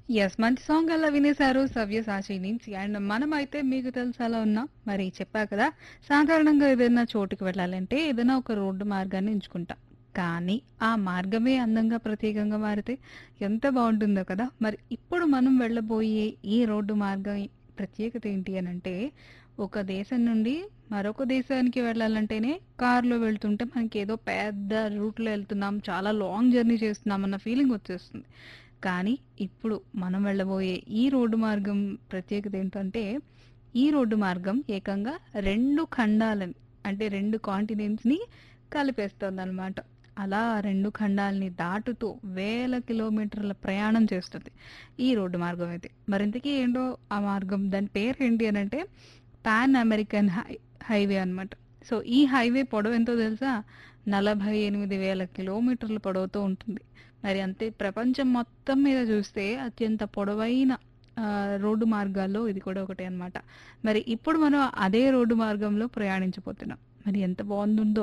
Yes. మంచి song అలా వినేశారు 'సవ్యసాచి' నుంచి. అండ్ మనమైతే మీకు తెలుసాలా ఉన్నాం. మరి చెప్పా కదా! సాధారణంగా ఏదైనా చోటుకి వెళ్ళాలంటే ఏదైనా ఒక రోడ్డు మార్గాన్ని ఎంచుకుంటాం. కానీ ఆ మార్గమే అందంగా, ప్రత్యేకంగా మారితే ఎంత బావుంటుందో కదా! మరి ఇప్పుడు మనం వెళ్ళబోయే ఈ రోడ్డు మార్గం ప్రత్యేకత ఏంటి అనంటే, ఒక దేశం నుండి మరొక దేశానికి వెళ్ళాలంటేనే కార్‌లో వెళ్తుంటే మనకేదో పెద్ద రూట్‌లో ఎళ్తున్నాం, చాలా లాంగ్ జర్నీ చేస్తున్నాం అన్న ఫీలింగ్ వచ్చేస్తుంది. కానీ ఇప్పుడు మనం వెళ్ళబోయే ఈ రోడ్డు మార్గం ప్రత్యేకత ఏంటంటే, ఈ రోడ్డు మార్గం ఏకంగా 2 ఖండాలని అంటే 2 కాంటినెంట్స్‌ని కలిపేస్తోందనమాట. అలా 2 ఖండాల్ని దాటుతూ వేల కిలోమీటర్ల ప్రయాణం చేస్తుంది ఈ రోడ్డు మార్గం అయితే. మరింతకీ ఏంటో ఆ మార్గం దాని పేరేంటి అనంటే పాన్ అమెరికన్ హై హైవే అనమాట. సో, ఈ హైవే పొడవెంతో తెలుసా? 48,000 కిలోమీటర్ల పొడవుతో ఉంటుంది. మరి అంతే ప్రపంచం మొత్తం మీద చూస్తే అత్యంత పొడవైన ఆహ్, రోడ్డు మార్గాల్లో ఇది కూడా ఒకటే అనమాట. మరి ఇప్పుడు మనం అదే రోడ్డు మార్గంలో ప్రయాణించబోతున్నాం. మరి ఎంత బావుందుందో